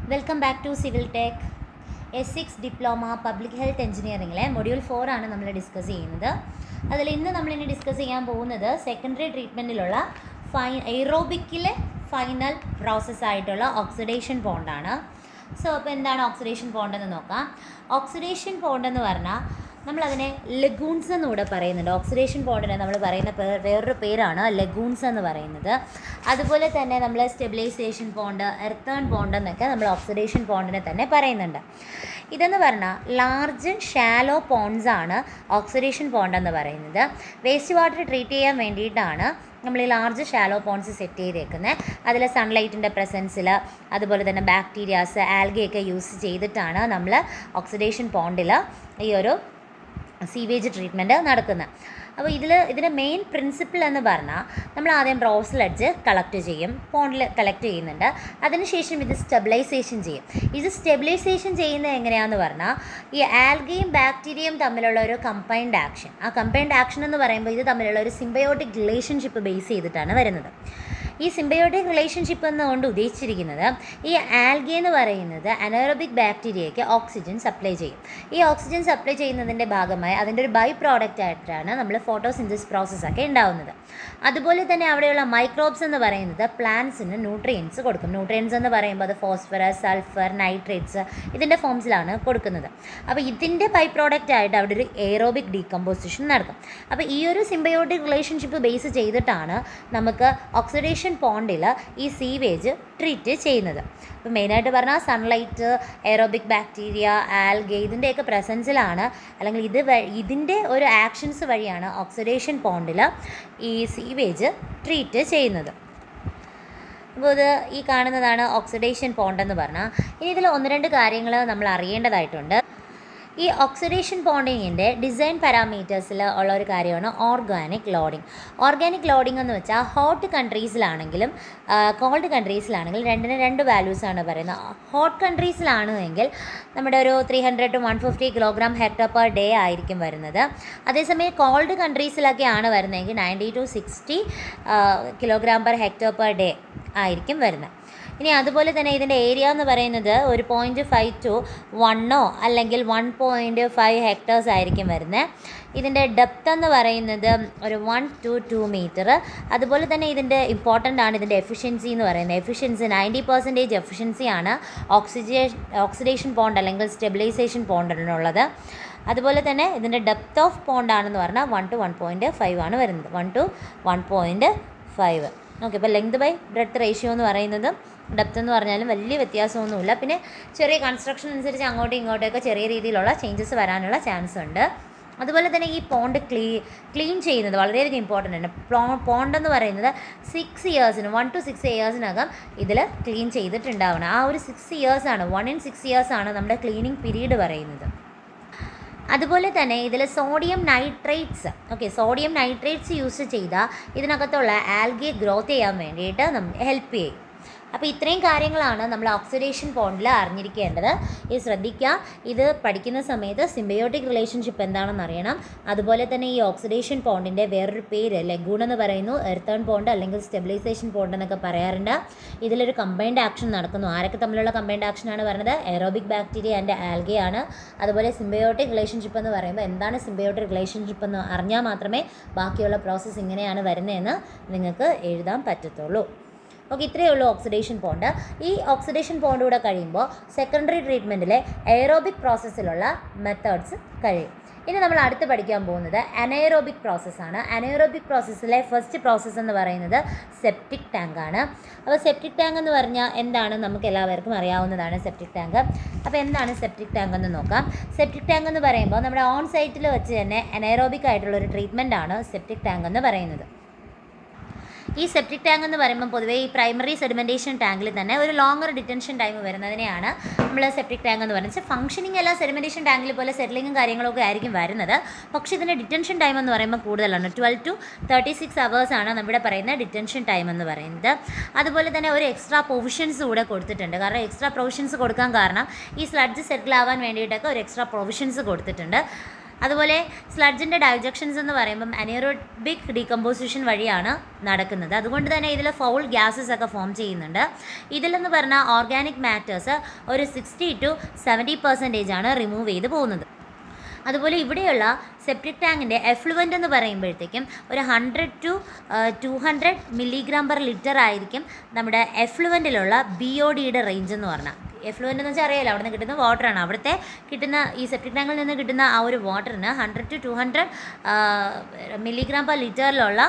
welcome back to civil tech S six diploma public health എഞ്ചിനീയറിംഗിലെ module four ആണ് നമ്മൾ discuss ചെയ്യുന്നത് അതിൽ ഇന്ന് നമ്മളിനി ഡിസ്കസ് ചെയ്യാൻ പോകുന്നത് സെക്കൻഡറി ട്രീറ്റ്മെൻറ്റിലുള്ള ഫൈ എയ്റോബിക്കിലെ ഫൈനൽ പ്രോസസ്സായിട്ടുള്ള ഓക്സിഡേഷൻ പോണ്ടാണ് സോ അപ്പോൾ എന്താണ് ഓക്സിഡേഷൻ പോണ്ട് എന്ന് നോക്കാം ഓക്സിഡേഷൻ പോണ്ട് എന്ന് പറഞ്ഞാൽ നമ്മളതിനെ ലഗൂൺസ് എന്നൂടെ പറയുന്നുണ്ട് ഓക്സിഡേഷൻ പോണ്ടിനെ നമ്മൾ പറയുന്ന പേർ വേറൊരു പേരാണ് ലഗൂൺസ് എന്ന് പറയുന്നത് അതുപോലെ തന്നെ നമ്മൾ സ്റ്റെബിലൈസേഷൻ പോണ്ട് എർത്തേൺ പോണ്ട് എന്നൊക്കെ നമ്മൾ ഓക്സിഡേഷൻ പോണ്ടിനെ തന്നെ പറയുന്നുണ്ട് ഇതെന്ന് പറഞ്ഞാൽ ലാർജ് ഷാലോ പോൺസ് ആണ് ഓക്സിഡേഷൻ പോണ്ട് എന്ന് പറയുന്നത് വേസ്റ്റ് വാട്ടർ ട്രീറ്റ് ചെയ്യാൻ വേണ്ടിയിട്ടാണ് നമ്മൾ ഈ ലാർജ് ഷാലോ പോൺസ് സെറ്റ് ചെയ്തേക്കുന്നത് അതിൽ സൺലൈറ്റിൻ്റെ പ്രസൻസിൽ അതുപോലെ തന്നെ ബാക്ടീരിയാസ് ആൽഗയൊക്കെ യൂസ് ചെയ്തിട്ടാണ് നമ്മൾ ഓക്സിഡേഷൻ പോണ്ടിൽ ഈ ഒരു സീവേജ് ട്രീറ്റ്മെൻറ്റ് നടക്കുന്നത് അപ്പോൾ ഇതിൽ ഇതിൻ്റെ മെയിൻ പ്രിൻസിപ്പിൾ എന്ന് പറഞ്ഞാൽ നമ്മൾ ആദ്യം ബ്രോസിലടിച്ച് കളക്ട് ചെയ്യും പോണ്ടിൽ കളക്ട് ചെയ്യുന്നുണ്ട് അതിനുശേഷം ഇത് സ്റ്റെബിലൈസേഷൻ ചെയ്യും ഇത് സ്റ്റെബിലൈസേഷൻ ചെയ്യുന്നത് എങ്ങനെയാണെന്ന് പറഞ്ഞാൽ ഈ ആൽഗയും ബാക്ടീരിയയും തമ്മിലുള്ള ഒരു കമ്പൈൻഡ് ആക്ഷൻ ആ കമ്പൈൻഡ് ആക്ഷൻ എന്ന് പറയുമ്പോൾ ഇത് തമ്മിലുള്ള ഒരു സിംബയോട്ടിക് റിലേഷൻഷിപ്പ് ബേസ് ചെയ്തിട്ടാണ് വരുന്നത് ഈ സിംബയോട്ടിക് റിലേഷൻഷിപ്പ് എന്നുകൊണ്ട് ഉദ്ദേശിച്ചിരിക്കുന്നത് ഈ ആൽഗെ എന്ന് പറയുന്നത് അനോറബിക് ബാക്ടീരിയയ്ക്ക് ഓക്സിജൻ സപ്ലൈ ചെയ്യും ഈ ഓക്സിജൻ സപ്ലൈ ചെയ്യുന്നതിൻ്റെ ഭാഗമായി അതിൻ്റെ ഒരു ബൈ പ്രോഡക്റ്റ് ആയിട്ടാണ് നമ്മൾ ഫോട്ടോസിന്തസിസ് പ്രോസസ്സൊക്കെ ഉണ്ടാവുന്നത് അതുപോലെ തന്നെ അവിടെയുള്ള മൈക്രോബ്സ് എന്ന് പറയുന്നത് പ്ലാന്റ്സിന് ന്യൂട്രിയൻസ് കൊടുക്കും ന്യൂട്രിയൻസ് എന്ന് പറയുമ്പോൾ അത് ഫോസ്ഫറസ് സൾഫർ നൈട്രേറ്റ്സ് ഇതിൻ്റെ ഫോംസിലാണ് കൊടുക്കുന്നത് അപ്പോൾ ഇതിൻ്റെ ബൈ പ്രോഡക്റ്റ് ആയിട്ട് അവിടെ ഒരു എയറോബിക് ഡീകമ്പോസിഷൻ നടക്കും അപ്പോൾ ഈ ഒരു സിംബയോട്ടിക് റിലേഷൻഷിപ്പ് ബേസ് ചെയ്തിട്ടാണ് നമുക്ക് ഓക്സിഡേഷൻ പോണ്ടിൽ ഈ സീവേജ് ട്രീറ്റ് ചെയ്യുന്നത് അപ്പോൾ മെയിനായിട്ട് പറഞ്ഞാൽ സൺലൈറ്റ് എയറോബിക് ബാക്ടീരിയ ആൽഗെ ഇതിൻ്റെയൊക്കെ പ്രസൻസിലാണ് അല്ലെങ്കിൽ ഇത് വഴി ഇതിൻ്റെ ഒരു ആക്ഷൻസ് വഴിയാണ് ഓക്സിഡേഷൻ പോണ്ടിൽ ഈ സീവേജ് ട്രീറ്റ് ചെയ്യുന്നത് അപ്പോൾ ഇത് ഈ കാണുന്നതാണ് ഓക്സിഡേഷൻ പോണ്ട് എന്ന് പറഞ്ഞാൽ ഇനി ഇതിൽ ഒന്ന് രണ്ട് കാര്യങ്ങൾ നമ്മൾ അറിയേണ്ടതായിട്ടുണ്ട് ഈ ഓക്സിഡേഷൻ പോണ്ടിങ്ങിൻ്റെ ഡിസൈൻ പാരാമീറ്റേഴ്സിൽ ഉള്ള ഒരു കാര്യമാണ് ഓർഗാനിക് ലോഡിംഗ് ഓർഗാനിക് ലോഡിംഗ് എന്ന് വെച്ചാൽ ഹോട്ട് കൺട്രീസിലാണെങ്കിലും കോൾഡ് കൺട്രീസിലാണെങ്കിലും രണ്ടിന് രണ്ട് വാല്യൂസാണ് പറയുന്നത് ഹോട്ട് കൺട്രീസിലാണ് എങ്കിൽ നമ്മുടെ ഒരു three hundred to one fifty kilogram hectare per day ആയിരിക്കും വരുന്നത് അതേസമയം കോൾഡ് കൺട്രീസിലൊക്കെയാണ് വരുന്നതെങ്കിൽ ninety to sixty kilogram per hectare per day ആയിരിക്കും വരുന്നത് ഇനി അതുപോലെ തന്നെ ഇതിൻ്റെ ഏരിയ എന്ന് പറയുന്നത് ഒരു പോയിൻറ്റ് ഫൈവ് ടു വണ്ണോ അല്ലെങ്കിൽ വൺ പോയിൻറ്റ് ഫൈവ് ഹെക്ടേഴ്സ് ആയിരിക്കും വരുന്നത് ഇതിൻ്റെ ഡെപ്ത് എന്ന് പറയുന്നത് ഒരു വൺ ടു ടു മീറ്റർ അതുപോലെ തന്നെ ഇതിൻ്റെ ഇമ്പോർട്ടൻ്റ് ആണ് ഇതിൻ്റെ എഫിഷ്യൻസി എന്ന് പറയുന്നത് എഫിഷ്യൻസി നയൻറ്റി പെർസെൻറ്റേജ് എഫിഷ്യൻസിയാണ് ഓക്സിജേ ഓക്സിഡേഷൻ പോണ്ട് അല്ലെങ്കിൽ സ്റ്റെബിലൈസേഷൻ പോണ്ടിനുള്ളത് അതുപോലെ തന്നെ ഇതിൻ്റെ ഡെപ്ത് ഓഫ് പോണ്ട് ആണെന്ന് പറഞ്ഞാൽ one to one point five ആണ് വരുന്നത് one to one point five okay ഇപ്പോൾ ലെങ്ത് ബൈ ബ്രെഡ് റേഷ്യോ എന്ന് പറയുന്നത് ഡെപ്ത് എന്ന് പറഞ്ഞാലും വലിയ വ്യത്യാസമൊന്നുമില്ല പിന്നെ ചെറിയ കൺസ്ട്രക്ഷൻ അനുസരിച്ച് അങ്ങോട്ടും ഇങ്ങോട്ടൊക്കെ ചെറിയ രീതിയിലുള്ള ചേഞ്ചസ് വരാനുള്ള ചാൻസ് ഉണ്ട് അതുപോലെ തന്നെ ഈ പോണ്ട് ക്ലീ ക്ലീൻ ചെയ്യുന്നത് വളരെയധികം ഇമ്പോർട്ടൻ്റ് ആണ് പ്ലോ പോണ്ട് എന്ന് പറയുന്നത് സിക്സ് ഇയേഴ്സിന് വൺ ടു സിക്സ് ഇയേഴ്സിനകം ഇതിൽ ക്ലീൻ ചെയ്തിട്ടുണ്ടാവണം ആ ഒരു സിക്സ് ഇയേഴ്സാണ് വൺ ഇൻ സിക്സ് ഇയേഴ്സാണ് നമ്മുടെ ക്ലീനിങ് പീരീഡ് പറയുന്നത് അതുപോലെ തന്നെ ഇതിൽ sodium nitrates okay sodium nitrates use ചെയ്താൽ ഇതിനകത്തുള്ള ആൽഗെ ഗ്രോത്ത് ചെയ്യാൻ വേണ്ടിയിട്ട് നമ്മൾ ഹെൽപ്പ് ചെയ്യും അപ്പോൾ ഇത്രയും കാര്യങ്ങളാണ് നമ്മൾ ഓക്സിഡേഷൻ പോണ്ടിൽ അറിഞ്ഞിരിക്കേണ്ടത് ഇത് ശ്രദ്ധിക്കുക ഇത് പഠിക്കുന്ന സമയത്ത് സിംബയോട്ടിക് റിലേഷൻഷിപ്പ് എന്താണെന്ന് അറിയണം അതുപോലെ തന്നെ ഈ ഓക്സിഡേഷൻ പോണ്ടിൻ്റെ വേറൊരു പേര് ലഗൂൺ എന്ന് പറയുന്നു എർത്തേൺ പോണ്ട് അല്ലെങ്കിൽ സ്റ്റെബിലൈസേഷൻ പോണ്ട് എന്നൊക്കെ പറയാറുണ്ട് ഇതിലൊരു കമ്പൈൻഡ് ആക്ഷൻ നടക്കുന്നു ആരൊക്കെ തമ്മിലുള്ള കമ്പൈൻഡ് ആക്ഷനാണ് പറയുന്നത് എറോബിക് ബാക്ടീരിയ ആൻഡ് ആൽഗയാണ് അതുപോലെ സിംബയോട്ടിക് റിലേഷൻഷിപ്പ് എന്ന് പറയുമ്പോൾ എന്താണ് സിംബയോട്ടിക് റിലേഷൻഷിപ്പ് എന്ന് അറിഞ്ഞാൽ മാത്രമേ ബാക്കിയുള്ള പ്രോസസ്സ് ഇങ്ങനെയാണ് വരുന്നതെന്ന് നിങ്ങൾക്ക് എഴുതാൻ പറ്റത്തുള്ളൂ ഓക്കെ ഇത്രയേ ഉള്ളൂ ഓക്സിഡേഷൻ പോണ്ട് ഈ ഓക്സിഡേഷൻ പോണ്ട് കൂടെ കഴിയുമ്പോൾ സെക്കൻഡറി ട്രീറ്റ്മെൻറ്റിലെ എയറോബിക് പ്രോസസ്സിലുള്ള മെത്തേഡ്സ് കഴിയും ഇനി നമ്മൾ അടുത്ത് പഠിക്കാൻ പോകുന്നത് അനൈറോബിക് പ്രോസസ്സാണ് അനൈറോബിക് പ്രോസസ്സിലെ ഫസ്റ്റ് പ്രോസസ്സ് എന്ന് പറയുന്നത് സെപ്റ്റിക് ടാങ്ക് ആണ് അപ്പോൾ സെപ്റ്റിക് ടാങ്ക് എന്ന് പറഞ്ഞാൽ എന്താണ് നമുക്ക് എല്ലാവർക്കും അറിയാവുന്നതാണ് സെപ്റ്റിക് ടാങ്ക് അപ്പോൾ എന്താണ് സെപ്റ്റിക് ടാങ്ക് എന്ന് നോക്കാം സെപ്റ്റിക് ടാങ്ക് എന്ന് പറയുമ്പോൾ നമ്മുടെ ഓൺ സൈറ്റിൽ വെച്ച് തന്നെ അനൈറോബിക് ആയിട്ടുള്ള ഒരു ട്രീറ്റ്മെൻറ്റ് ആണ് സെപ്റ്റിക് ടാങ്ക് എന്ന് പറയുന്നത് ഈ സെപ്റ്റിക് ടാങ്ക് എന്ന് പറയുമ്പോൾ പൊതുവേ ഈ പ്രൈമറി സെഡിമെൻറ്റേഷൻ ടാങ്കിൽ തന്നെ ഒരു ലോങ്ങർ ഡിറ്റൻഷൻ ടൈം വരുന്നതിനെയാണ് നമ്മൾ സെപ്റ്റിക് ടാങ്ക് എന്ന് പറയുന്നത് ഫംഗ്ഷനിങ് എല്ലാം സെഡിമെൻറ്റേഷൻ ടാങ്കിൽ പോലെ സെറ്റിലിങ്ങും കാര്യങ്ങളൊക്കെ ആയിരിക്കും വരുന്നത് പക്ഷേ ഇതിൻ്റെ ഡിറ്റൻഷൻ ടൈം എന്ന് പറയുമ്പോൾ കൂടുതലാണ് ട്വൽവ് ടു തേർട്ടി സിക്സ് ആണ് നമ്മുടെ പറയുന്ന ഡിറ്റൻഷൻ ടൈം എന്ന് പറയുന്നത് അതുപോലെ തന്നെ ഒരു എക്സ്ട്രാ പ്രൊവിഷൻസ് കൂടെ കൊടുത്തിട്ടുണ്ട് കാരണം എക്സ്ട്രാ പ്രൊവിഷൻസ് കൊടുക്കാൻ കാരണം ഈ സ്ലഡ്ജ് സെറ്റിൽ ആവാൻ വേണ്ടിയിട്ടൊക്കെ ഒരു എക്സ്ട്രാ പ്രൊവിഷൻസ് കൊടുത്തിട്ടുണ്ട് അതുപോലെ സ്ലഡ്ജിൻ്റെ ഡൈജക്ഷൻസ് എന്ന് പറയുമ്പം അനേറോബിക് ഡീകമ്പോസിഷൻ വഴിയാണ് നടക്കുന്നത് അതുകൊണ്ട് തന്നെ ഇതിൽ ഫൗൾ ഗ്യാസസ് ഒക്കെ ഫോം ചെയ്യുന്നുണ്ട് ഇതിലെന്ന് പറഞ്ഞാൽ ഓർഗാനിക് മാറ്റേഴ്സ് ഒരു സിക്സ്റ്റി ടു സെവൻറ്റി പെർസെൻറ്റേജ് ആണ് റിമൂവ് ചെയ്ത് പോകുന്നത് അതുപോലെ ഇവിടെയുള്ള സെപ്റ്റിക് ടാങ്കിൻ്റെ എഫ്ലുവൻ്റ് എന്ന് പറയുമ്പോഴത്തേക്കും ഒരു hundred to two hundred milligram per litre ആയിരിക്കും നമ്മുടെ എഫ്ലുവൻറ്റിലുള്ള ബി ഒ ഡിയുടെ റേഞ്ച് എന്ന് പറഞ്ഞാൽ എഫ്ലുവൻ്റ് എന്ന് വെച്ചാൽ അറിയാലോ അവിടെ നിന്ന് കിട്ടുന്ന വാട്ടറാണ് അവിടുത്തെ കിട്ടുന്ന ഈ സെപ്റ്റിക് ടാങ്കിൽ നിന്ന് കിട്ടുന്ന ആ ഒരു വാട്ടറിന് hundred to two hundred milligram per ലിറ്ററിലുള്ള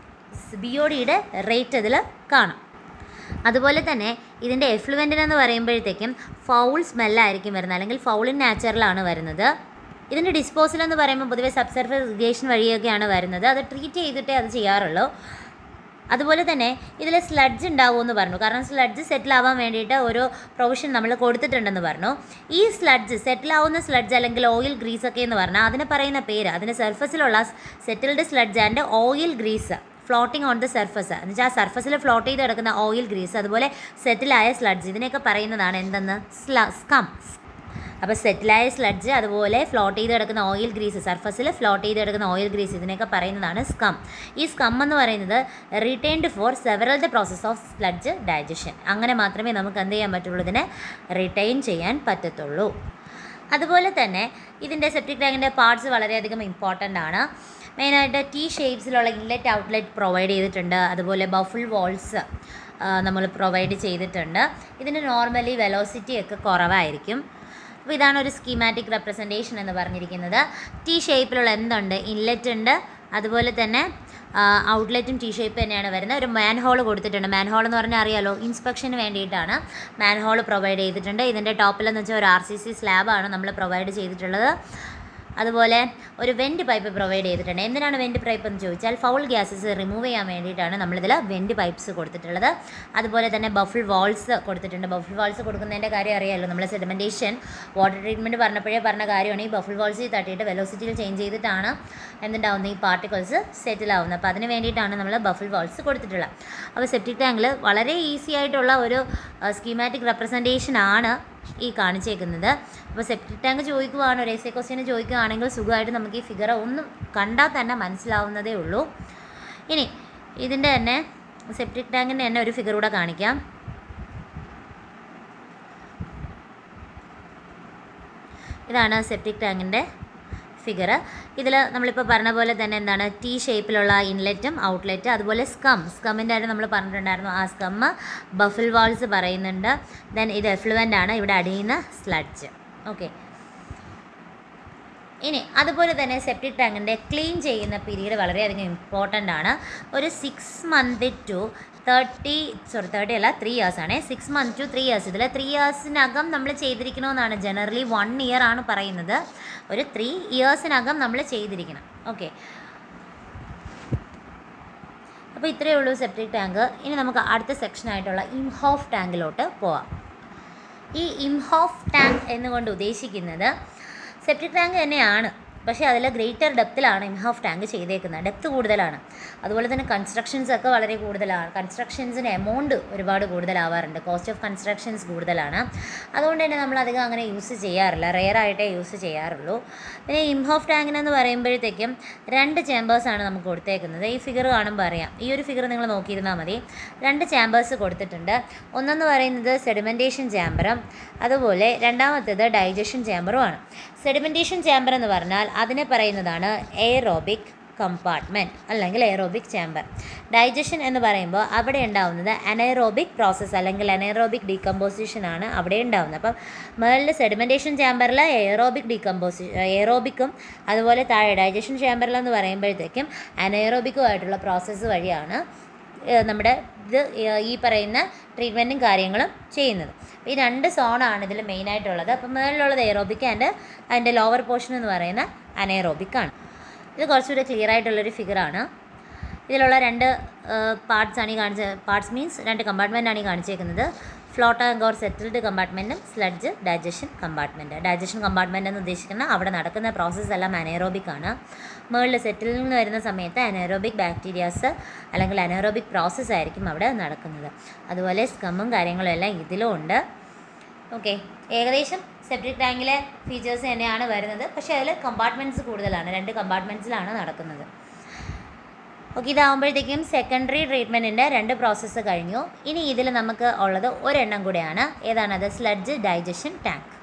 ബി ഒ ഡിയുടെ റേറ്റ് അതിൽ കാണും അതുപോലെ തന്നെ ഇതിൻ്റെ എഫ്ലുവൻറ്റിനെന്ന് പറയുമ്പോഴത്തേക്കും ഫൗൾ സ്മെല്ലായിരിക്കും വരുന്നത് അല്ലെങ്കിൽ ഫൗൾ ഇൻ നാച്ചുറലാണ് വരുന്നത് ഇതിൻ്റെ ഡിസ്പോസൽ എന്ന് പറയുമ്പോൾ പൊതുവെ സബ്സർഫസ് ഇറിഗേഷൻ വഴിയൊക്കെയാണ് വരുന്നത് അത് ട്രീറ്റ് ചെയ്തിട്ടേ അത് ചെയ്യാറുള്ളൂ അതുപോലെ തന്നെ ഇതിൽ സ്ലഡ്ജ് ഉണ്ടാവുമെന്ന് പറഞ്ഞു കാരണം സ്ലഡ്ജ് സെറ്റിൽ ആവാൻ വേണ്ടിയിട്ട് ഒരു പ്രൊവിഷൻ നമ്മൾ കൊടുത്തിട്ടുണ്ടെന്ന് പറഞ്ഞു ഈ സ്ലഡ്ജ് സെറ്റിൽ ആവുന്ന സ്ലഡ്ജ് അല്ലെങ്കിൽ ഓയിൽ ഗ്രീസ് ഒക്കെ എന്ന് പറഞ്ഞാൽ അതിന് പറയുന്ന പേര് അതിൻ്റെ സർഫസിലുള്ള settled sludge and oil grease floating on the surface എന്ന് വെച്ചാൽ ആ സർഫസിൽ ഫ്ലോട്ട് ചെയ്ത് കിടക്കുന്ന ഓയിൽ ഗ്രീസ് അതുപോലെ സെറ്റിലായ സ്ലഡ്ജ് ഇതിനെയൊക്കെ പറയുന്നതാണ് എന്തെന്ന് സ്ല സ്കം അപ്പോൾ സെറ്റിലായ സ്ലഡ്ജ് അതുപോലെ ഫ്ലോട്ട് ചെയ്ത് കിടക്കുന്ന ഓയിൽ ഗ്രീസ് സർഫസിൽ ഫ്ലോട്ട് ചെയ്ത് കിടക്കുന്ന ഓയിൽ ഗ്രീസ് ഇതിനെയൊക്കെ പറയുന്നതാണ് സ്കം ഈ സ്കം എന്ന് പറയുന്നത് returned for several the process of sludge digestion അങ്ങനെ മാത്രമേ നമുക്ക് എന്ത് ചെയ്യാൻ പറ്റുള്ളൂ ഇതിനെ റിട്ടൈൻ ചെയ്യാൻ പറ്റത്തുള്ളൂ അതുപോലെ തന്നെ ഇതിൻ്റെ സെപ്റ്റിക് ടാങ്കിൻ്റെ പാർട്സ് വളരെയധികം ഇമ്പോർട്ടൻ്റ് ആണ് മെയിനായിട്ട് ടി ഷേപ്സിലുള്ള ഇൻലെറ്റ് ഔട്ട്ലെറ്റ് പ്രൊവൈഡ് ചെയ്തിട്ടുണ്ട് അതുപോലെ ബഫിൾ വാൾസ് നമ്മൾ പ്രൊവൈഡ് ചെയ്തിട്ടുണ്ട് ഇതിന് നോർമലി വെലോസിറ്റി ഒക്കെ കുറവായിരിക്കും അപ്പോൾ ഇതാണ് ഒരു സ്കീമാറ്റിക് റെപ്രസെൻറ്റേഷൻ എന്ന് പറഞ്ഞിരിക്കുന്നത് ടി ഷേപ്പിലുള്ള എന്തുണ്ട് ഇൻലെറ്റ് ഉണ്ട് അതുപോലെ തന്നെ ഔട്ട്ലെറ്റും ടി ഷേപ്പ് തന്നെയാണ് വരുന്നത് ഒരു മാൻ ഹോൾ കൊടുത്തിട്ടുണ്ട് മാൻ ഹോൾ എന്ന് പറഞ്ഞാൽ അറിയാലോ ഇൻസ്പെക്ഷന് വേണ്ടിയിട്ടാണ് മാൻ ഹോൾ പ്രൊവൈഡ് ചെയ്തിട്ടുണ്ട് ഇതിൻ്റെ ടോപ്പിലെന്ന് വെച്ചാൽ ഒരു ആർ സി സി സ്ലാബാണ് നമ്മൾ പ്രൊവൈഡ് ചെയ്തിട്ടുള്ളത് അതുപോലെ ഒരു വെൻറ്റ് പൈപ്പ് പ്രൊവൈഡ് ചെയ്തിട്ടുണ്ട് എന്തിനാണ് വെൻറ്റ് പൈപ്പ് എന്ന് ചോദിച്ചാൽ ഫൗൾ ഗ്യാസസ് റിമൂവ് ചെയ്യാൻ വേണ്ടിയിട്ടാണ് നമ്മളിതിൽ വെൻറ്റ് പൈപ്പ്സ് കൊടുത്തിട്ടുള്ളത് അതുപോലെ തന്നെ ബഫിൾ വാൾസ് കൊടുത്തിട്ടുണ്ട് ബഫിൾ വാൾസ് കൊടുക്കുന്നതിൻ്റെ കാര്യം അറിയാമല്ലോ നമ്മൾ സെഡിമെൻറ്റേഷൻ വാട്ടർ ട്രീറ്റ്മെൻറ്റ് പറഞ്ഞപ്പോഴേ പറഞ്ഞ കാര്യമാണ് ഈ ബഫിൾ വാൾസിൽ തട്ടിയിട്ട് വെലോസിറ്റിയിൽ ചേഞ്ച് ചെയ്തിട്ടാണ് എന്തുണ്ടാവുന്നത് ഈ പാർട്ടിക്കിൾസ് സെറ്റിൽ ആവുന്നത് അപ്പോൾ അതിന് വേണ്ടിയിട്ടാണ് നമ്മൾ ബഫിൾ വാൾസ് കൊടുത്തിട്ടുള്ളത് അപ്പോൾ സെപ്റ്റിക് ടാങ്കിൽ വളരെ ഈസി ആയിട്ടുള്ള ഒരു സ്കീമാറ്റിക് റെപ്രസെൻറ്റേഷൻ ആണ് ഈ കാണിച്ചേക്കുന്നത് അപ്പോൾ സെപ്റ്റിക് ടാങ്ക് ചോദിക്കുവാണ് ഒരു എസ് എ ക്വസ്റ്റ്യന് ചോദിക്കുകയാണെങ്കിൽ സുഖമായിട്ട് നമുക്ക് ഈ ഫിഗർ ഒന്നും കണ്ടാൽ തന്നെ മനസ്സിലാവുന്നതേ ഉള്ളൂ ഇനി ഇതിൻ്റെ തന്നെ സെപ്റ്റിക് ടാങ്കിൻ്റെ തന്നെ ഒരു ഫിഗർ കൂടെ കാണിക്കാം ഇതാണ് സെപ്റ്റിക് ടാങ്കിൻ്റെ ഫിഗർ ഇതിൽ നമ്മളിപ്പോൾ പറഞ്ഞ പോലെ തന്നെ എന്താണ് ടി ഷേപ്പിലുള്ള ഇൻലെറ്റും ഔട്ട്ലെറ്റ് അതുപോലെ സ്കം സ്കമ്മിൻ്റെ കാര്യം നമ്മൾ പറഞ്ഞിട്ടുണ്ടായിരുന്നു ആ സ്കം ബഫിൽ വാൾസ് പറയുന്നുണ്ട് ദെൻ ഇത് എഫ്ലുവൻ്റ് ആണ് ഇവിടെ അടിയുന്ന സ്ലഡ്ജ് ഓക്കെ ഇനി അതുപോലെ തന്നെ സെപ്റ്റിക് ടാങ്കിൻ്റെ ക്ലീൻ ചെയ്യുന്ന പീരീഡ് വളരെയധികം ഇമ്പോർട്ടൻ്റ് ആണ് ഒരു six month to thirty sorry thirty അല്ല ത്രീ ഇയേഴ്സ് ആണ് six month to three years ഇതിൽ ത്രീ ഇയേഴ്സിനകം നമ്മൾ ചെയ്തിരിക്കണമെന്നാണ് ജനറലി വൺ ഇയർ ആണ് പറയുന്നത് ഒരു ത്രീ ഇയേഴ്സിനകം നമ്മൾ ചെയ്തിരിക്കണം ഓക്കെ അപ്പോൾ ഇത്രയേ ഉള്ളൂ സെപ്റ്റിക് ടാങ്ക് ഇനി നമുക്ക് അടുത്ത സെക്ഷനായിട്ടുള്ള ഇംഹോഫ് ടാങ്കിലോട്ട് പോവാം ഈ ഇംഹോഫ് ടാങ്ക് എന്നുകൊണ്ട് ഉദ്ദേശിക്കുന്നത് സെപ്റ്റിക് ടാങ്ക് തന്നെയാണ് പക്ഷേ അതിൽ ഗ്രേറ്റർ ഡെപ്തിലാണ് ഇംഹോഫ് ടാങ്ക് ചെയ്തേക്കുന്നത് ഡെപ്ത് കൂടുതലാണ് അതുപോലെ തന്നെ കൺസ്ട്രക്ഷൻസ് ഒക്കെ വളരെ കൂടുതലാണ് കൺസ്ട്രക്ഷൻസിന് എമൗണ്ട് ഒരുപാട് കൂടുതലാവാറുണ്ട് കോസ്റ്റ് ഓഫ് കൺസ്ട്രക്ഷൻസ് കൂടുതലാണ് അതുകൊണ്ട് തന്നെ നമ്മൾ അധികം അങ്ങനെ യൂസ് ചെയ്യാറില്ല റെയർ ആയിട്ടേ യൂസ് ചെയ്യാറുള്ളൂ പിന്നെ ഇംഹോഫ് ടാങ്കിനെന്ന് പറയുമ്പോഴത്തേക്കും രണ്ട് ചേമ്പേഴ്സാണ് നമുക്ക് കൊടുത്തേക്കുന്നത് ഈ ഫിഗർ കാണുമ്പോൾ അറിയാം ഈ ഒരു ഫിഗർ നിങ്ങൾ നോക്കിയിരുന്നാൽ മതി രണ്ട് ചാമ്പേഴ്സ് കൊടുത്തിട്ടുണ്ട് ഒന്നെന്ന് പറയുന്നത് സെഡിമെൻറ്റേഷൻ ചാമ്പറും അതുപോലെ രണ്ടാമത്തേത് ഡൈജഷൻ ചാമ്പറുമാണ് സെഡിമെൻറ്റേഷൻ ചാമ്പർ എന്ന് പറഞ്ഞാൽ അതിനെ പറയുന്നതാണ് എയറോബിക് കമ്പാർട്ട്മെൻറ്റ് അല്ലെങ്കിൽ എയറോബിക് ചാമ്പർ ഡൈജഷൻ എന്ന് പറയുമ്പോൾ അവിടെ ഉണ്ടാവുന്നത് അനൈറോബിക് പ്രോസസ്സ് അല്ലെങ്കിൽ അനൈറോബിക് ഡീകമ്പോസിഷൻ ആണ് അവിടെ ഉണ്ടാവുന്നത് അപ്പം മുകളിൽ സെഡിമെൻറ്റേഷൻ ചാമ്പറിൽ എയറോബിക് ഡീകമ്പോസി എയറോബിക്കും അതുപോലെ താഴെ ഡൈജഷൻ ചാമ്പറിൽ എന്ന് പറയുമ്പോഴത്തേക്കും അനൈറോബിക്കും ആയിട്ടുള്ള പ്രോസസ്സ് വഴിയാണ് ഏഹ് നമ്മുടെ ഇത് ഏഹ് ഈ പറയുന്ന ട്രീറ്റ്മെൻറ്റും കാര്യങ്ങളും ചെയ്യുന്നത് ഈ രണ്ട് സോണാണ് ഇതിൽ മെയിനായിട്ടുള്ളത് അപ്പം മുകളിലുള്ളത് എയറോബിക് ആൻഡ് അതിൻ്റെ ലോവർ പോർഷൻ എന്ന് പറയുന്ന അനൈറോബിക് ആണ് ഇത് കുറച്ചുകൂടി ക്ലിയർ ആയിട്ടുള്ളൊരു ഫിഗറാണ് ഇതിലുള്ള രണ്ട് പാർട്സ് ആണ് ഈ കാണിച്ച പാർട്സ് മീൻസ് രണ്ട് കമ്പാർട്ട്മെൻ്റ് ആണ് ഈ കാണിച്ചേക്കുന്നത് ഫ്ലോട്ട് ആൻഡ് ഓർ സെറ്റിൽഡ് കമ്പാർട്ട്മെൻറ്റും sludge digestion compartment digestion compartment എന്ന് ഉദ്ദേശിക്കുന്ന അവിടെ നടക്കുന്ന പ്രോസസ്സ് എല്ലാം അനൈറോബിക് ആണ് മുകളിൽ സെറ്റിൽ നിന്ന് വരുന്ന സമയത്ത് അനൈറോബിക് ബാക്ടീരിയാസ് അല്ലെങ്കിൽ അനൈറോബിക് പ്രോസസ്സ് ആയിരിക്കും അവിടെ നടക്കുന്നത് അതുപോലെ സ്കമ്മും കാര്യങ്ങളും എല്ലാം ഇതിലും ഉണ്ട് ഓക്കെ ഏകദേശം സെപ്റ്റിക് ടാങ്കിലെ ഫീച്ചേഴ്സ് തന്നെയാണ് വരുന്നത് പക്ഷേ അതിൽ കമ്പാർട്ട്മെൻറ്റ്സ് കൂടുതലാണ് രണ്ട് കമ്പാർട്ട്മെൻറ്റ്സിലാണ് നടക്കുന്നത് ഓക്കെ ഇതാകുമ്പോഴത്തേക്കും സെക്കൻഡറി ട്രീറ്റ്മെൻറ്റിൻ്റെ രണ്ട് പ്രോസസ്സ് കഴിഞ്ഞു ഇനി ഇതിൽ നമുക്ക് ഉള്ളത് ഒരെണ്ണം കൂടെയാണ് ഏതാണത് സ്ലഡ്ജ് ഡൈജഷൻ ടാങ്ക്